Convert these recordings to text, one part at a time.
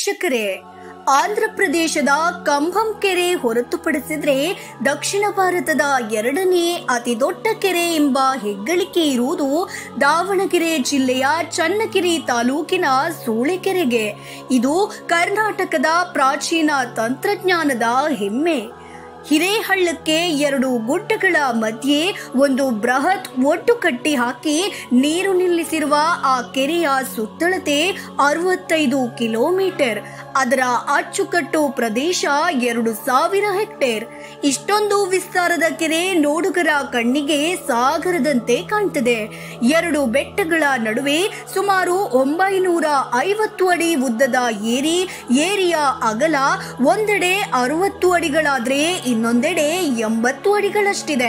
ವೀಕ್ಷಕರೇ ಆಂಧ್ರ ಪ್ರದೇಶದ ಕಂಭಂ ಕೆರೆ ಹೊರತುಪಡಿಸಿದ್ರೆ ದಕ್ಷಿಣ ಭಾರತದ ಎರಡನೇ ಅತಿ ದೊಡ್ಡ ಕೆರೆ ಎಂಬ ಹೆಗ್ಗಳಿಕೆ ಇರುವುದು ದಾವಣಗೆರೆ ಜಿಲ್ಲೆಯ ಚನ್ನಗಿರಿ ತಾಲೂಕಿನ ಸೂಳೆಕೆರೆಗೆ ಇದು ಕರ್ನಾಟಕದ ಪ್ರಾಚೀನ ತಂತ್ರಜ್ಞಾನದ ಹೆಮ್ಮೆ ಹಿರೇಹಳ್ಳಕ್ಕೆ ಎರಡು ಗುಡ್ಡಗಳ ಮಧ್ಯೆ ಒಂದು ಬೃಹತ್ ಒಟ್ಟು ಕಟ್ಟಿ ಹಾಕಿ ನೀರು ನಿಲ್ಲಿಸಿರುವ ಆ ಕೆರೆಯ ಸುತ್ತಳತೆ ಅರವತ್ತೈದು ಕಿಲೋಮೀಟರ್ ಅದರ ಅಚ್ಚುಕಟ್ಟು ಪ್ರದೇಶ ಎರಡು ಸಾವಿರ ಹೆಕ್ಟೇರ್ ಇಷ್ಟೊಂದು ವಿಸ್ತಾರದ ಕೆರೆ ನೋಡುಗರ ಕಣ್ಣಿಗೆ ಸಾಗರದಂತೆ ಕಾಣ್ತದೆ ಎರಡು ಬೆಟ್ಟಗಳ ನಡುವೆ ಸುಮಾರು ಒಂಬೈನೂರ ಐವತ್ತು ಅಡಿ ಉದ್ದದ ಏರಿ ಏರಿಯ ಅಗಲ ಒಂದೆಡೆ ಅರವತ್ತು ಅಡಿಗಳಾದ್ರೆ ಇನ್ನೊಂದೆಡೆ ಎಂಬತ್ತು ಅಡಿಗಳಷ್ಟಿದೆ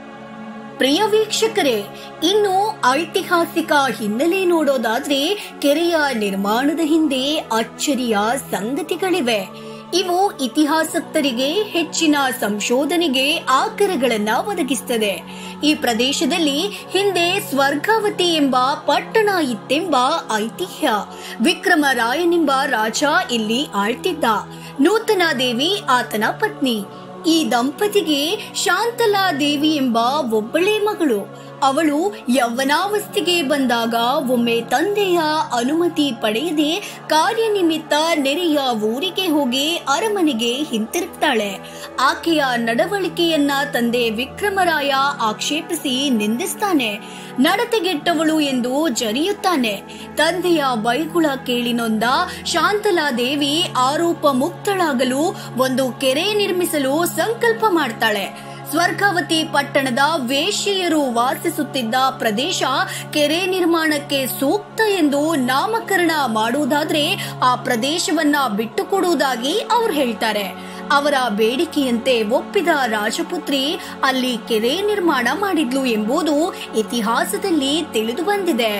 ಪ್ರಿಯ ವೀಕ್ಷಕರೇ ಇನ್ನು ಐತಿಹಾಸಿಕ ಹಿನ್ನೆಲೆ ನೋಡೋದಾದ್ರೆ ಕೆರೆಯ ನಿರ್ಮಾಣದ ಹಿಂದೆ ಅಚ್ಚರಿಯ ಸಂಗತಿಗಳಿವೆ ಇವು ಇತಿಹಾಸಕ್ತರಿಗೆ ಹೆಚ್ಚಿನ ಸಂಶೋಧನೆಗೆ ಆಕರಗಳನ್ನ ಒದಗಿಸ್ತದೆ ಈ ಪ್ರದೇಶದಲ್ಲಿ ಹಿಂದೆ ಸ್ವರ್ಗಾವತಿ ಎಂಬ ಪಟ್ಟಣ ಇತ್ತೆಂಬ ಐತಿಹ್ಯ ವಿಕ್ರಮರಾಯನೆಂಬ ರಾಜ ಇಲ್ಲಿ ಆಳ್ತಿದ್ದ ನೂತನ ದೇವಿ ಆತನ ಪತ್ನಿ ಈ ದಂಪತಿಗೆ ಶಾಂತಲಾ ದೇವಿ ಎಂಬ ಒಬ್ಬಳೇ ಮಗಳು ಅವಳು ಯೌವನಾವಸ್ಥೆಗೆ ಬಂದಾಗ ಒಮ್ಮೆ ತಂದೆಯ ಅನುಮತಿ ಪಡೆಯದೆ ಕಾರ್ಯನಿಮಿತ್ತ ನೆರೆಯ ಊರಿಗೆ ಹೋಗಿ ಅರಮನೆಗೆ ಹಿಂತಿರುಗ್ತಾಳೆ ಆಕೆಯ ನಡವಳಿಕೆಯನ್ನ ತಂದೆ ವಿಕ್ರಮರಾಯ ಆಕ್ಷೇಪಿಸಿ ನಿಂದಿಸ್ತಾನೆ ನಡತೆಗೆಟ್ಟವಳು ಎಂದು ಜರಿಯುತ್ತಾನೆ ತಂದೆಯ ಬೈಗುಳ ಕೇಳಿ ನೊಂದ ಶಾಂತಲಾ ದೇವಿ ಆರೋಪ ಮುಕ್ತಳಾಗಲು ಒಂದು ಕೆರೆ ನಿರ್ಮಿಸಲು ಸಂಕಲ್ಪ ಮಾಡ್ತಾಳೆ ಸ್ವರ್ಗಾವತಿ ಪಟ್ಟಣದ ವೇಶ್ಯೆಯರು ವಾಸಿಸುತ್ತಿದ್ದ ಪ್ರದೇಶ ಕೆರೆ ನಿರ್ಮಾಣಕ್ಕೆ ಸೂಕ್ತ ಎಂದು ನಾಮಕರಣ ಮಾಡುವುದಾದ್ರೆ ಆ ಪ್ರದೇಶವನ್ನ ಬಿಟ್ಟುಕೊಡುವುದಾಗಿ ಅವ್ರು ಹೇಳ್ತಾರೆ ಅವರ ಬೇಡಿಕೆಯಂತೆ ಒಪ್ಪಿದ ರಾಜಪುತ್ರಿ ಅಲ್ಲಿ ಕೆರೆ ನಿರ್ಮಾಣ ಮಾಡಿದ್ಲು ಎಂಬುದು ಇತಿಹಾಸದಲ್ಲಿ ತಿಳಿದು ಬಂದಿದೆ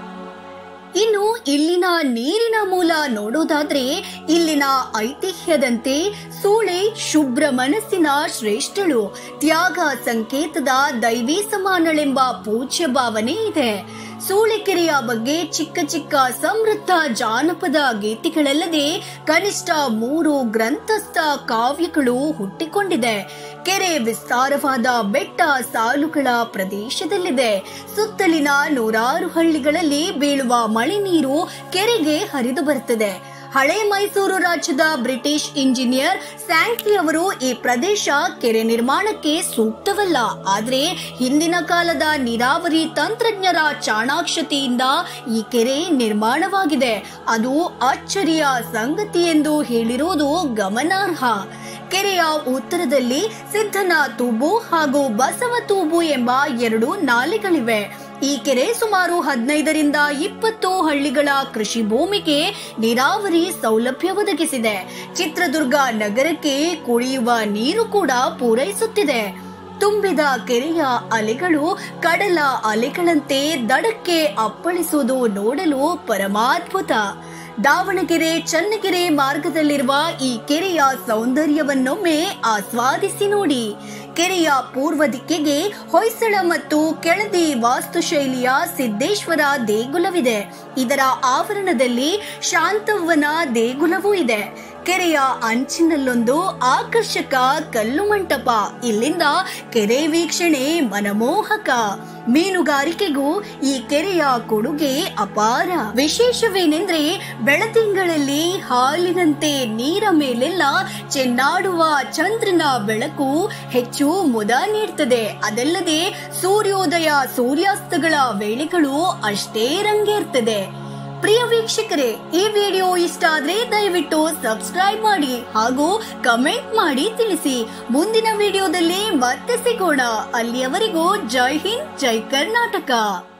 ಇನ್ನು ಇಲ್ಲಿನ ನೀರಿನ ಮೂಲ ನೋಡೋದಾದ್ರೆ ಇಲ್ಲಿನ ಐತಿಹ್ಯದಂತೆ ಸೂಳೆ ಶುಭ್ರ ಮನಸ್ಸಿನ ಶ್ರೇಷ್ಠಳು ತ್ಯಾಗ ಸಂಕೇತದ ದೈವಿ ಸಮಾನಳೆಂಬ ಪೂಜ್ಯ ಭಾವನೆ ಇದೆ ಸೂಳೆಕೆರೆಯ ಬಗ್ಗೆ ಚಿಕ್ಕ ಚಿಕ್ಕ ಸಮೃದ್ಧ ಜಾನಪದ ಗೀತೆಗಳಲ್ಲದೆ ಕನಿಷ್ಠ ಮೂರು ಗ್ರಂಥಸ್ಥ ಕಾವ್ಯಗಳು ಹುಟ್ಟಿಕೊಂಡಿದೆ ಕೆರೆ ವಿಸ್ತಾರವಾದ ಬೆಟ್ಟ ಸಾಲುಗಳ ಪ್ರದೇಶದಲ್ಲಿದೆ ಸುತ್ತಲಿನ ನೂರಾರು ಹಳ್ಳಿಗಳಲ್ಲಿ ಬೀಳುವ ಮಳೆ ನೀರು ಕೆರೆಗೆ ಹರಿದು ಬರುತ್ತದೆ ಹಳೆ ಮೈಸೂರು ರಾಜ್ಯದ ಬ್ರಿಟಿಷ್ ಇಂಜಿನಿಯರ್ ಸ್ಯಾಂಕ್ಲಿ ಅವರು ಈ ಪ್ರದೇಶ ಕೆರೆ ನಿರ್ಮಾಣಕ್ಕೆ ಸೂಕ್ತವಲ್ಲ ಆದ್ರೆ ಹಿಂದಿನ ಕಾಲದ ನೀರಾವರಿ ತಂತ್ರಜ್ಞರ ಚಾಣಾಕ್ಷತೆಯಿಂದ ಈ ಕೆರೆ ನಿರ್ಮಾಣವಾಗಿದೆ ಅದು ಅಚ್ಚರಿಯ ಸಂಗತಿ ಎಂದು ಹೇಳಿರುವುದು ಗಮನಾರ್ಹ ಕೆರೆಯ ಉತ್ತರದಲ್ಲಿ ಸಿದ್ಧನ ತೂಬು ಹಾಗೂ ಬಸವ ತೂಬು ಎಂಬ ಎರಡು ನಾಲೆಗಳಿವೆ ಈ ಕೆರೆ ಸುಮಾರು ಹದಿನೈದರಿಂದ ಇಪ್ಪತ್ತು ಹಳ್ಳಿಗಳ ಕೃಷಿ ಭೂಮಿಗೆ ನೀರಾವರಿ ಸೌಲಭ್ಯ ಒದಗಿಸಿದೆ ಚಿತ್ರದುರ್ಗ ನಗರಕ್ಕೆ ಕುಡಿಯುವ ನೀರು ಕೂಡ ಪೂರೈಸುತ್ತಿದೆ ತುಂಬಿದ ಕೆರೆಯ ಅಲೆಗಳು ಕಡಲ ಅಲೆಗಳಂತೆ ದಡಕ್ಕೆ ಅಪ್ಪಳಿಸುವುದು ನೋಡಲು ಪರಮಾದ್ಭುತ ದಾವಣಗೆರೆ ಚನ್ನಗಿರೆ ಮಾರ್ಗದಲ್ಲಿರುವ ಈ ಕೆರೆಯ ಸೌಂದರ್ಯವನ್ನೊಮ್ಮೆ ಆಸ್ವಾದಿಸಿ ನೋಡಿ ಕೆರೆಯ ಪೂರ್ವ ದಿಕ್ಕಿಗೆ ಹೊಯ್ಸಳ ಮತ್ತು ಕೆಳದಿ ವಾಸ್ತುಶೈಲಿಯ ಸಿದ್ದೇಶ್ವರ ದೇಗುಲವಿದೆ ಇದರ ಆವರಣದಲ್ಲಿ ಶಾಂತವ್ವನ ದೇಗುಲವೂ ಇದೆ ಕೆರೆಯ ಅಂಚಿನಲ್ಲೊಂದು ಆಕರ್ಷಕ ಕಲ್ಲು ಮಂಟಪ ಇಲ್ಲಿಂದ ಕೆರೆ ವೀಕ್ಷಣೆ ಮನಮೋಹಕ ಮೀನುಗಾರಿಕೆಗೂ ಈ ಕೆರೆಯ ಕೊಡುಗೆ ಅಪಾರ ವಿಶೇಷವೇನೆಂದ್ರೆ ಬೆಳತಿಂಗಳಲ್ಲಿ ಹಾಲಿನಂತೆ ನೀರ ಮೇಲೆಲ್ಲ ಚೆನ್ನಾಡುವ ಚಂದ್ರನ ಬೆಳಕು ಹೆಚ್ಚು ಮುದ ನೀಡ್ತದೆ ಅದಲ್ಲದೆ ಸೂರ್ಯೋದಯ ಸೂರ್ಯಾಸ್ತಗಳ ವೇಳೆಗಳು ಅಷ್ಟೇ ರಂಗೇರ್ತದೆ ಪ್ರಿಯ ವೀಕ್ಷಕರೇ ಈ ವಿಡಿಯೋ ಇಷ್ಟ ಆದ್ರೆ ದಯವಿಟ್ಟು ಸಬ್ಸ್ಕ್ರೈಬ್ ಮಾಡಿ ಹಾಗೂ ಕಮೆಂಟ್ ಮಾಡಿ ತಿಳಿಸಿ ಮುಂದಿನ ವಿಡಿಯೋದಲ್ಲಿ ಮತ್ತೆ ಸಿಗೋಣ ಅಲ್ಲಿಯವರೆಗೂ ಜೈ ಹಿಂದ್ ಜೈ ಕರ್ನಾಟಕ